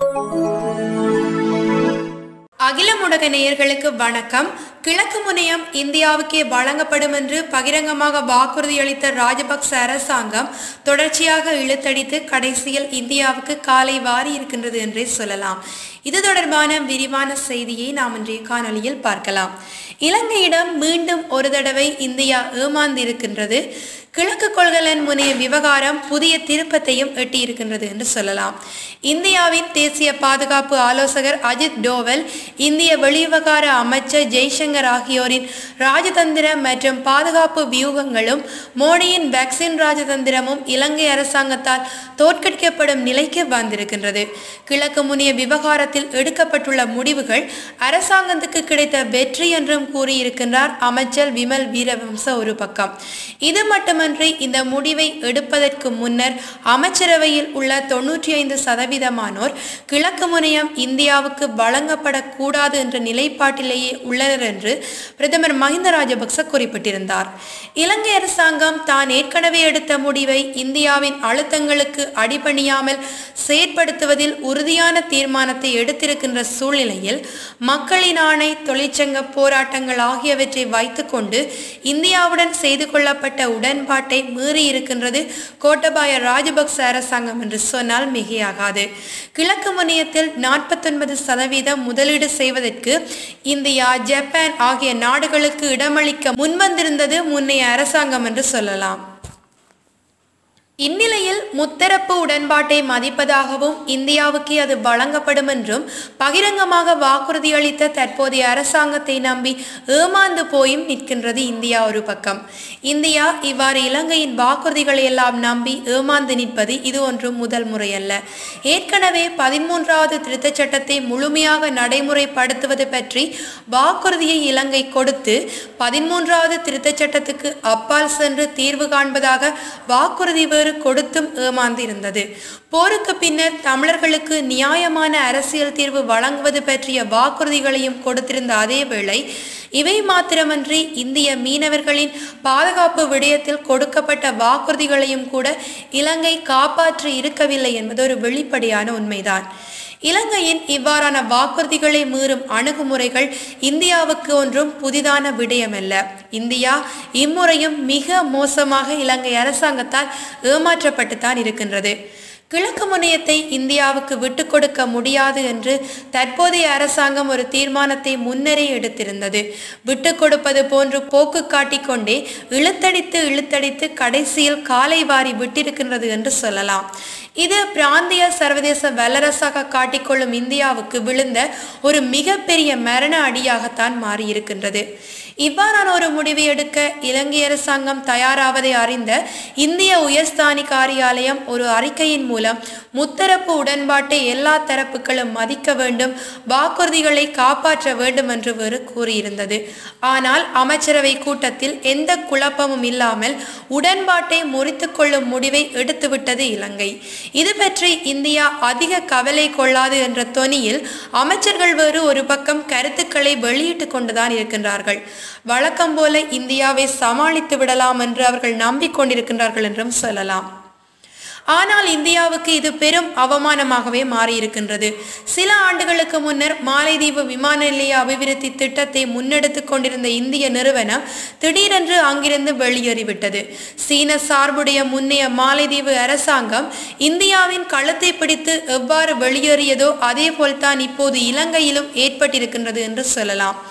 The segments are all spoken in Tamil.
அகில முடக நேயர்களுக்கு வணக்கம் கிழக்கு முனையம் இந்தியாவுக்கே வழங்கப்படும் என்று பகிரங்கமாக வாக்குறுதியளித்த ராஜபக்ச அரசாங்கம் தொடர்ச்சியாக இழுத்தடித்து கடைசியில் இந்தியாவுக்கு காலை வாரி இருக்கின்றது என்றே சொல்லலாம் இது தொடர்பான விரிவான செய்தியை நாம் இன்றைய காணொளியில் பார்க்கலாம் இலங்கையிடம் மீண்டும் ஒரு தடவை இந்தியா ஏமாந்திருக்கின்றது கிழக்கு கொள்கலன் முனைய விவகாரம் புதிய திருப்பத்தையும் எட்டியிருக்கின்றது என்று சொல்லலாம் இந்தியாவின் தேசிய பாதுகாப்பு ஆலோசகர் அஜித் டோவல் இந்திய வெளிவிவகார அமைச்சர் ஜெய்சங்கர் ஆகியோரின் ராஜதந்திர மற்றும் பாதுகாப்பு வியூகங்களும் மோடியின் வேக்சின் ராஜதந்திரமும் இலங்கை அரசாங்கத்தால் தோற்கடிக்கப்படும் நிலைக்கு வந்திருக்கின்றது கிழக்கு முனைய விவகாரத்தில் எடுக்கப்பட்டுள்ள முடிவுகள் அரசாங்கத்துக்கு கிடைத்த வெற்றி என்றும் கூறியிருக்கின்றார் அமைச்சர் விமல் வீரவம்ச ஒரு பக்கம் இது மட்டுமன்றி இந்த முடிவை எடுப்பதற்கு முன்னர் அமைச்சரவையில் உள்ள தொன்னூற்றி ஐந்து சதவீதமானோர் கிழக்கு முனையம் இந்தியாவுக்கு வழங்கப்படக்கூடாது என்ற நிலைப்பாட்டிலேயே உள்ளனர் என்று பிரதமர் மஹிந்த ராஜபக்ச குறிப்பிட்டிருந்தார் இலங்கை அரசாங்கம் தான் ஏற்கனவே எடுத்த முடிவை இந்தியாவின் அழுத்தங்களுக்கு அடிபணியாமல் செயற்படுத்துவதில் உறுதியான தீர்மானத்தை எடுத்திருக்கின்ற சூழ்நிலையில் மக்களின் ஆணை தொழிற்சங்க போராட்டங்கள் ஆகியவற்றை வைத்துக்கொண்டு இந்தியாவுடன் செய்து கொள்ளப்பட்ட உடன்பாட்டை மீறி இருக்கின்றது கோட்டபாய ராஜபக்ச அரசாங்கம் என்று சொன்னால் மிகையாகாது கிழக்கு முனையத்தில் நாற்பத்தொன்பது சதவீதம் முதலீடு செய்வதற்கு இந்தியா ஜப்பான் ஆகிய நாடுகளுக்கு இடமளிக்க முன்வந்திருந்தது முன்னைய அரசாங்கம் என்று சொல்லலாம் இந்நிலையில் முத்தரப்பு உடன்பாட்டை மதிப்பதாகவும் இந்தியாவுக்கு அது வழங்கப்படும் என்றும் பகிரங்கமாக வாக்குறுதி அளித்த தற்போதைய அரசாங்கத்தை நம்பி ஏமாந்து போயும் நிற்கின்றது இந்தியா ஒரு பக்கம் இந்தியா இவ்வாறு இலங்கையின் வாக்குறுதிகளை எல்லாம் நம்பி ஏமாந்து நிற்பது இது ஒன்றும் முதல் முறையல்ல ஏற்கனவே பதிமூன்றாவது திருத்தச் சட்டத்தை முழுமையாக நடைமுறைப்படுத்துவது பற்றி வாக்குறுதியை இலங்கை கொடுத்து பதிமூன்றாவது திருத்தச் சட்டத்துக்கு அப்பால் சென்று தீர்வு காண்பதாக வாக்குறுதி வேறு கொடுத்தும் ஏமாந்து இருந்தது போருக்கு பின்னர் தமிழர்களுக்கு நியாயமான அரசியல் தீர்வு வழங்குவது பற்றிய வாக்குறுதிகளையும் கொடுத்திருந்த அதே வேளை இவை மாத்திரமன்றி இந்திய மீனவர்களின் பாதுகாப்பு விடயத்தில் கொடுக்கப்பட்ட வாக்குறுதிகளையும் கூட இலங்கை காப்பாற்றி இருக்கவில்லை என்பது ஒரு வெளிப்படையான உண்மைதான் இலங்கையின் இவ்வாறான வாக்குறுதிகளை மீறும் அணுகுமுறைகள் இந்தியாவுக்கு ஒன்றும் புதிதான விடயமல்ல இந்தியா இம்முறையும் மிக மோசமாக இலங்கை அரசாங்கத்தால் ஏமாற்றப்பட்டுத்தான் இருக்கின்றது கிழக்கு முனையத்தை இந்தியாவுக்கு விட்டு கொடுக்க முடியாது என்று தற்போதைய அரசாங்கம் ஒரு தீர்மானத்தை முன்னரே எடுத்திருந்தது விட்டு கொடுப்பது போன்று போக்கு காட்டிக்கொண்டே இழுத்தடித்து இழுத்தடித்து கடைசியில் காலை வாரி விட்டிருக்கின்றது என்று சொல்லலாம் இது பிராந்திய சர்வதேச வல்லரசாக காட்டிக்கொள்ளும் இந்தியாவுக்கு விழுந்த ஒரு மிகப்பெரிய மரண அடியாகத்தான் மாறியிருக்கின்றது இவ்வாறான ஒரு முடிவை எடுக்க இலங்கை அரசாங்கம் தயாராவதை அறிந்த இந்திய உயர்ஸ்தானி காரியாலயம் ஒரு அறிக்கையின் மூலம் முத்தரப்பு உடன்பாட்டை எல்லா தரப்புகளும் மதிக்க வேண்டும் வாக்குறுதிகளை காப்பாற்ற வேண்டும் என்று வேறு கூறியிருந்தது ஆனால் அமைச்சரவை கூட்டத்தில் எந்த குழப்பமும் இல்லாமல் உடன்பாட்டை முறித்து கொள்ளும் முடிவை எடுத்துவிட்டது இலங்கை இது பற்றி இந்தியா அதிக கவலை கொள்ளாது என்ற தொனியில் அமைச்சர்கள் வேறு ஒரு பக்கம் கருத்துக்களை வெளியிட்டு கொண்டுதான் இருக்கின்றார்கள் வழக்கம் போல இந்தியாவை சமாளித்து விடலாம் என்று அவர்கள் நம்பிக்கொண்டிருக்கின்றார்கள் என்றும் சொல்லலாம் ஆனால் இந்தியாவுக்கு இது பெரும் அவமானமாகவே மாறியிருக்கின்றது சில ஆண்டுகளுக்கு முன்னர் மாலைதீவு விமான நிலைய அபிவிருத்தி திட்டத்தை முன்னெடுத்து கொண்டிருந்த இந்திய நிறுவனம் திடீரென்று அங்கிருந்து வெளியேறிவிட்டது சீன சார்புடைய முன்னைய மாலைதீவு அரசாங்கம் இந்தியாவின் களத்தை பிடித்து எவ்வாறு வெளியேறியதோ அதே போல்தான் இப்போது இலங்கையிலும் ஏற்பட்டிருக்கின்றது என்று சொல்லலாம்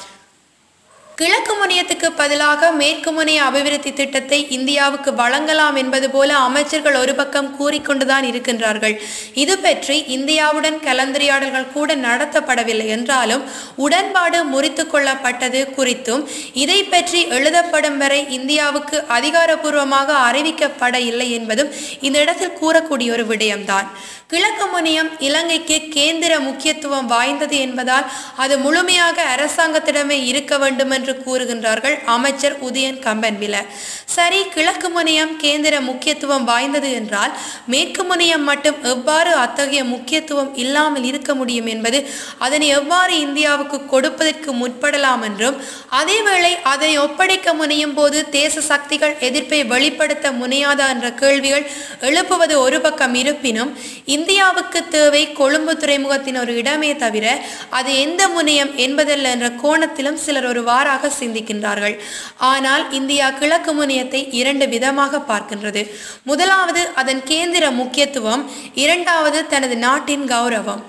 கிழக்கு முனையத்துக்கு பதிலாக மேற்கு முனைய அபிவிருத்தி திட்டத்தை இந்தியாவுக்கு வழங்கலாம் என்பது போல அமைச்சர்கள் ஒரு பக்கம் கூறிக்கொண்டுதான் இருக்கின்றார்கள் இது பற்றி இந்தியாவுடன் கலந்துரையாடல்கள் கூட நடத்தப்படவில்லை என்றாலும் உடன்பாடு முறித்து கொள்ளப்பட்டது குறித்தும் இதை பற்றி எழுதப்படும் வரை இந்தியாவுக்கு அதிகாரப்பூர்வமாக அறிவிக்கப்பட இல்லை என்பதும் இந்த இடத்தில் கூறக்கூடிய ஒரு விடயம்தான் கிழக்கு முனையம் இலங்கைக்கு கேந்திர முக்கியத்துவம் வாய்ந்தது என்பதால் அது முழுமையாக அரசாங்கத்திடமே இருக்க வேண்டும் என்று கூறுகின்றார்கள் அமைச்சர் உதயன் கம்பன்வில சரி கிழக்கு முனையம் கேந்திர முக்கியத்துவம் வாய்ந்தது என்றால் மேற்கு முனையம் மட்டும் எவ்வாறு அத்தகைய முக்கியத்துவம் இல்லாமல் இருக்க முடியும் என்பது அதனை எவ்வாறு இந்தியாவுக்கு கொடுப்பதற்கு முற்படலாம் என்றும் அதேவேளை அதனை ஒப்படைக்க முனையும் போது தேச சக்திகள் எதிர்ப்பை வெளிப்படுத்த முனையாதா என்ற கேள்விகள் எழுப்புவது ஒரு பக்கம் இருப்பினும் இந்தியாவுக்கு தேவை கொழும்பு துறைமுகத்தின் ஒரு இடமே தவிர அது எந்த முனையம் என்பதல்ல என்ற கோணத்திலும் சிலர் ஒரு வாராக சிந்திக்கின்றார்கள் ஆனால் இந்தியா கிழக்கு முனையத்தை இரண்டு விதமாக பார்க்கின்றது முதலாவது அதன் கேந்திர முக்கியத்துவம் இரண்டாவது தனது நாட்டின் கௌரவம்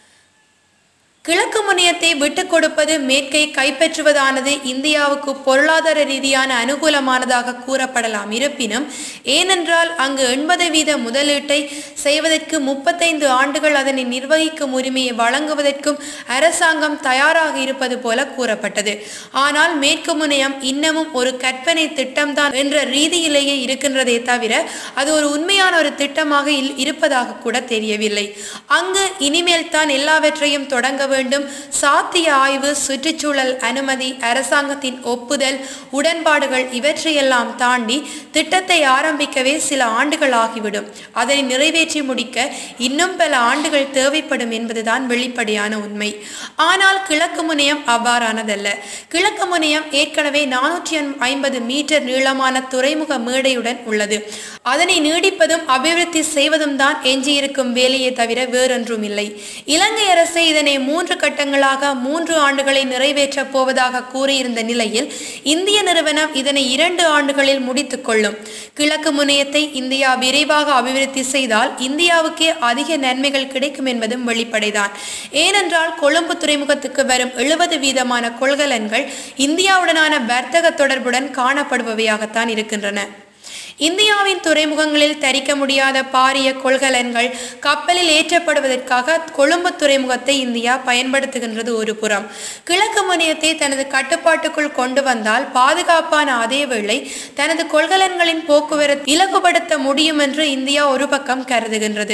கிழக்கு முனையத்தை விட்டுக் கொடுப்பது மேற்கை கைப்பற்றுவதானது இந்தியாவுக்கு பொருளாதார ரீதியான அனுகூலமானதாக கூறப்படலாம் இருப்பினும் ஏனென்றால் அங்கு எண்பது வீத முதலீட்டை செய்வதற்கு முப்பத்தைந்து ஆண்டுகள் அதனை நிர்வகிக்கும் உரிமையை வழங்குவதற்கும் அரசாங்கம் தயாராக இருப்பது போல கூறப்பட்டது ஆனால் மேற்கு முனையம் இன்னமும் ஒரு கற்பனை திட்டம்தான் என்ற ரீதியிலேயே இருக்கின்றதே தவிர அது ஒரு உண்மையான ஒரு திட்டமாக இல்- இருப்பதாக கூட தெரியவில்லை அங்கு இனிமேல் தான் எல்லாவற்றையும் தொடங்க வேண்டும் சாத்திய ஆய்வு சுற்றுச்சூழல் அனுமதி அரசாங்கத்தின் ஒப்புதல் உடன்பாடுகள் இவற்றையெல்லாம் தாண்டி திட்டத்தை ஆரம்பிக்கவே சில ஆண்டுகள் ஆகிவிடும் அதனை நிறைவேற்றி முடிக்க இன்னும் பல ஆண்டுகள் தேவைப்படும் என்பதுதான் வெளிப்படையான உண்மை ஆனால் கிழக்கு முனையம் அவ்வாறானதல்ல கிழக்கு முனையம் ஏற்கனவே நானூற்றி ஐம்பது மீட்டர் நீளமான துறைமுக மேடையுடன் உள்ளது அதனை நீடிப்பதும் அபிவிருத்தி செய்வதும் தான் எஞ்சியிருக்கும் வேலையே தவிர வேறொன்றும் இல்லை இலங்கை அரசு இதனை மூன்று கட்டங்களாக மூன்று ஆண்டுகளை நிறைவேற்றப் போவதாக கூறியிருந்த நிலையில் இந்திய நிறுவனம் இதனை இரண்டு ஆண்டுகளில் முடித்துக் கொள்ளும் கிழக்கு முனையத்தை இந்தியா விரைவாக அபிவிருத்தி செய்தால் இந்தியாவுக்கே அதிக நன்மைகள் கிடைக்கும் என்பதும் வெளிப்படைதான் ஏனென்றால் கொழும்பு துறைமுகத்துக்கு வரும் எழுபது வீதமான கொள்கலன்கள் இந்தியாவுடனான வர்த்தக தொடர்புடன் காணப்படுபவையாகத்தான் இருக்கின்றன இந்தியாவின் துறைமுகங்களில் தரிக்க முடியாத பாரிய கொள்கலன்கள் கப்பலில் ஏற்றப்படுவதற்காக கொழும்பு துறைமுகத்தை இந்தியா பயன்படுத்துகின்றது ஒரு புறம் கிழக்கு முனையத்தை தனது கட்டுப்பாட்டுக்குள் கொண்டு வந்தால் பாதுகாப்பான அதேவேளை தனது கொள்கலன்களின் போக்குவரத்து இலகுபடுத்த முடியும் என்று இந்தியா ஒரு பக்கம் கருதுகின்றது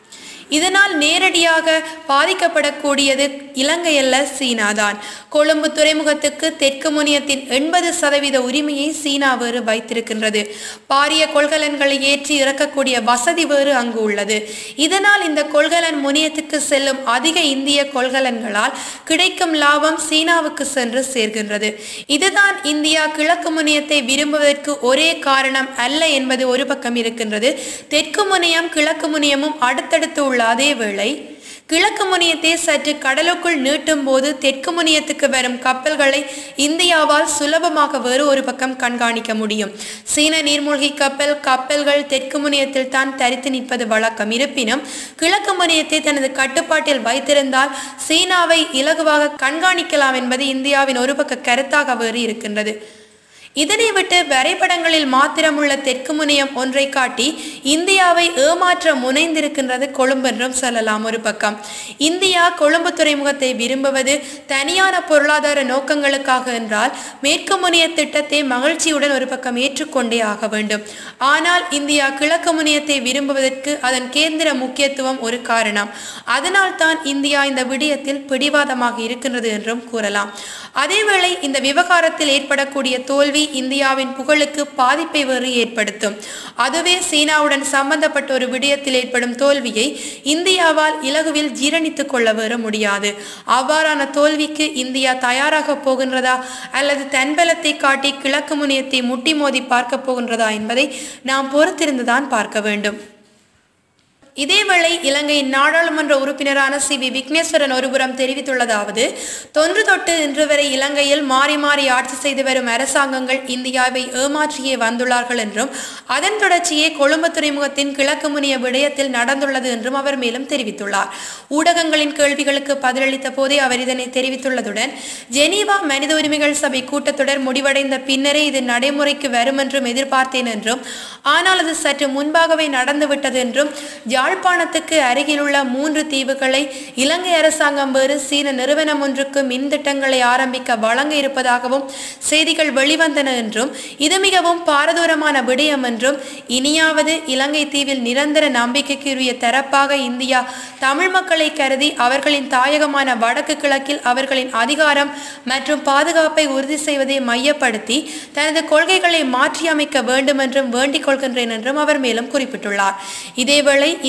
இதனால் நேரடியாக பாதிக்கப்படக்கூடியது இலங்கை அல்ல சீனா தான் கொழும்பு துறைமுகத்துக்கு தெற்கு முனையத்தின் எண்பது சதவீத உரிமையை சீனா வேறு வைத்திருக்கின்றது பாரிய கொள்கலன்களை ஏற்றி இறக்கக்கூடிய வசதி வேறு அங்கு உள்ளது இதனால் இந்த கொள்கலன் முனையத்துக்கு செல்லும் அதிக இந்திய கொள்கலன்களால் கிடைக்கும் லாபம் சீனாவுக்கு சென்று சேர்கின்றது இதுதான் இந்தியா கிழக்கு முனையத்தை விரும்புவதற்கு ஒரே காரணம் அல்ல என்பது ஒரு பக்கம் இருக்கின்றது தெற்கு முனையம் கிழக்கு முனையமும் அடுத்தடுத்து உள்ள அதே வேளை கிழக்கு முனையத்தை சற்று கடலுக்குள் நீட்டும் போது தெற்கு முனையத்துக்கு வரும் கப்பல்களை இந்தியாவால் சுலபமாக வேறு ஒரு பக்கம் கண்காணிக்க முடியும் சீன நீர்மூழ்கி கப்பல் கப்பல்கள் தெற்கு முனையத்தில் தான் தரித்து நிற்பது வழக்கம் இருப்பினும் கிழக்கு முனையத்தை தனது கட்டுப்பாட்டில் வைத்திருந்தால் சீனாவை இலகுவாக கண்காணிக்கலாம் என்பது இந்தியாவின் ஒரு பக்க கருத்தாக வேறு இருக்கின்றது இதனை விட்டு வரைபடங்களில் மாத்திரமுள்ள தெற்கு முனையம் ஒன்றை காட்டி இந்தியாவை ஏமாற்ற முனைந்திருக்கின்றது கொழும்பு என்றும் சொல்லலாம் ஒரு பக்கம் இந்தியா கொழும்பு துறைமுகத்தை விரும்புவது தனியான பொருளாதார நோக்கங்களுக்காக என்றால் மேற்கு முனைய திட்டத்தை மகிழ்ச்சியுடன் ஒரு பக்கம் ஏற்றுக்கொண்டே ஆக வேண்டும் ஆனால் இந்தியா கிழக்கு முனையத்தை விரும்புவதற்கு அதன் கேந்திர முக்கியத்துவம் ஒரு காரணம் அதனால் தான் இந்தியா இந்த விடயத்தில் பிடிவாதமாக இருக்கின்றது என்றும் கூறலாம் அதேவேளை இந்த விவகாரத்தில் ஏற்படக்கூடிய தோல்வி இந்தியாவின் புகழுக்கு பாதிப்பை வேறு ஏற்படுத்தும் அதுவே சீனாவுடன் சம்பந்தப்பட்ட ஒரு விடயத்தில் ஏற்படும் தோல்வியை இந்தியாவால் இலகுவில் ஜீரணித்துக் கொள்ள வேற முடியாது அவ்வாறான தோல்விக்கு இந்தியா தயாராக போகின்றதா அல்லது தன்பலத்தை காட்டி கிழக்கு முனையத்தை முட்டி மோதி பார்க்க போகின்றதா என்பதை நாம் பொறுத்திருந்துதான் பார்க்க வேண்டும் இதேவேளை இலங்கையின் நாடாளுமன்ற உறுப்பினரான சி வி விக்னேஸ்வரன் ஒருபுறம் தெரிவித்துள்ளதாவது தொன்று தொட்டு இன்று வரை இலங்கையில் மாறி மாறி ஆட்சி செய்து வரும் அரசாங்கங்கள் இந்தியாவை ஏமாற்றியே வந்துள்ளார்கள் என்றும் அதன் தொடர்ச்சியே கொழும்பு துறைமுகத்தின் கிழக்கு முனைய விடயத்தில் நடந்துள்ளது என்றும் அவர் மேலும் தெரிவித்துள்ளார் ஊடகங்களின் கேள்விகளுக்கு பதிலளித்த போதே அவர் இதனை தெரிவித்துள்ளதுடன் ஜெனீவா மனித உரிமைகள் சபை கூட்டத்தொடர் முடிவடைந்த பின்னரே இது நடைமுறைக்கு வரும் என்றும் எதிர்பார்த்தேன் என்றும் ஆனால் அது சற்று முன்பாகவே நடந்துவிட்டது என்றும் யாழ்ப்பாணத்துக்கு அருகிலுள்ள மூன்று தீவுகளை இலங்கை அரசாங்கம் வேறு சீன நிறுவனம் ஒன்றுக்கு மின் திட்டங்களை ஆரம்பிக்க வழங்க இருப்பதாகவும் செய்திகள் வெளிவந்தன என்றும் இது மிகவும் பாரதூரமான விடயம் என்றும் இனியாவது இலங்கை தீவில் நிரந்தர நம்பிக்கைக்குரிய தரப்பாக இந்தியா தமிழ் மக்களை கருதி அவர்களின் தாயகமான வடக்கு கிழக்கில் அவர்களின் அதிகாரம் மற்றும் பாதுகாப்பை உறுதி செய்வதை மையப்படுத்தி தனது கொள்கைகளை மாற்றியமைக்க வேண்டும் என்றும் வேண்டிக் கொள்கின்றேன் என்றும் அவர் மேலும் குறிப்பிட்டுள்ளார் இதேவேளை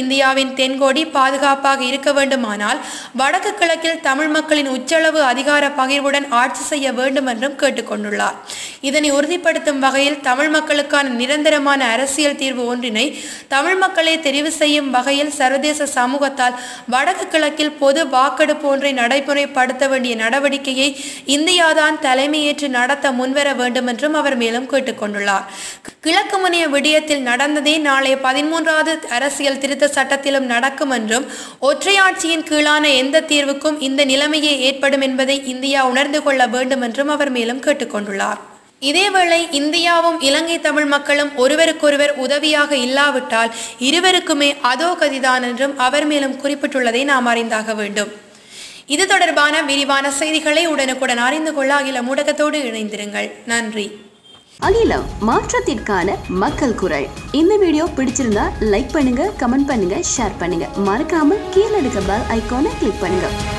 இந்தியாவின் தென்கோடி பாதுகாப்பாக இருக்க வேண்டுமானால் வடக்கு கிழக்கில் தமிழ் மக்களின் உச்சளவு அதிகார பகிர்வுடன் ஆட்சி செய்ய வேண்டும் என்றும் கேட்டுக்கொண்டுள்ளார் இதனை உறுதிப்படுத்தும் வகையில் தமிழ் மக்களுக்கான நிரந்தரமான அரசியல் தீர்வு ஒன்றினை தமிழ் மக்களை தெரிவு செய்யும் வகையில் சர்வதேச சமூகத்தால் வடக்கு கிழக்கில் பொது வாக்கெடுப்பு ஒன்றை நடைமுறைப்படுத்த வேண்டிய நடவடிக்கையை இந்தியாதான் தலைமையேற்று நடத்த முன்வர வேண்டும் என்றும் அவர் மேலும் கேட்டுக்கொண்டுள்ளார் கிழக்கு முனைய விடயத்தில் நடந்ததே நாளைய பதிமூன்றாவது அரசியல் திருத்த சட்டத்திலும் நடக்கும் என்றும் ஒற்றையாட்சியின் கீழான எந்த தீர்வுக்கும் இந்த நிலைமையே ஏற்படும் என்பதை இந்தியா உணர்ந்து கொள்ள வேண்டும் என்றும் அவர் மேலும் கேட்டுக்கொண்டுள்ளார் இதேவேளை இந்தியாவும் இலங்கை தமிழ் மக்களும் ஒருவருக்கொருவர் உதவியாக இல்லாவிட்டால் இருவருக்குமே அதோ கதிதான் என்றும் அவர் மேலும் குறிப்பிட்டுள்ளதை நாம் அறிந்தாக வேண்டும் இது தொடர்பான விரிவான செய்திகளை உடனுக்குடன் அறிந்து கொள்ள அகில ஊடகத்தோடு இணைந்திருங்கள் நன்றி அகிலம் மாற்றத்திற்கான மக்கள் குரல் இந்த வீடியோ பிடிச்சிருந்தா லைக் பண்ணுங்க கமெண்ட் பண்ணுங்க ஷேர் பண்ணுங்க மறக்காம கீழே இருக்க பெல் ஐகானை கிளிக் பண்ணுங்க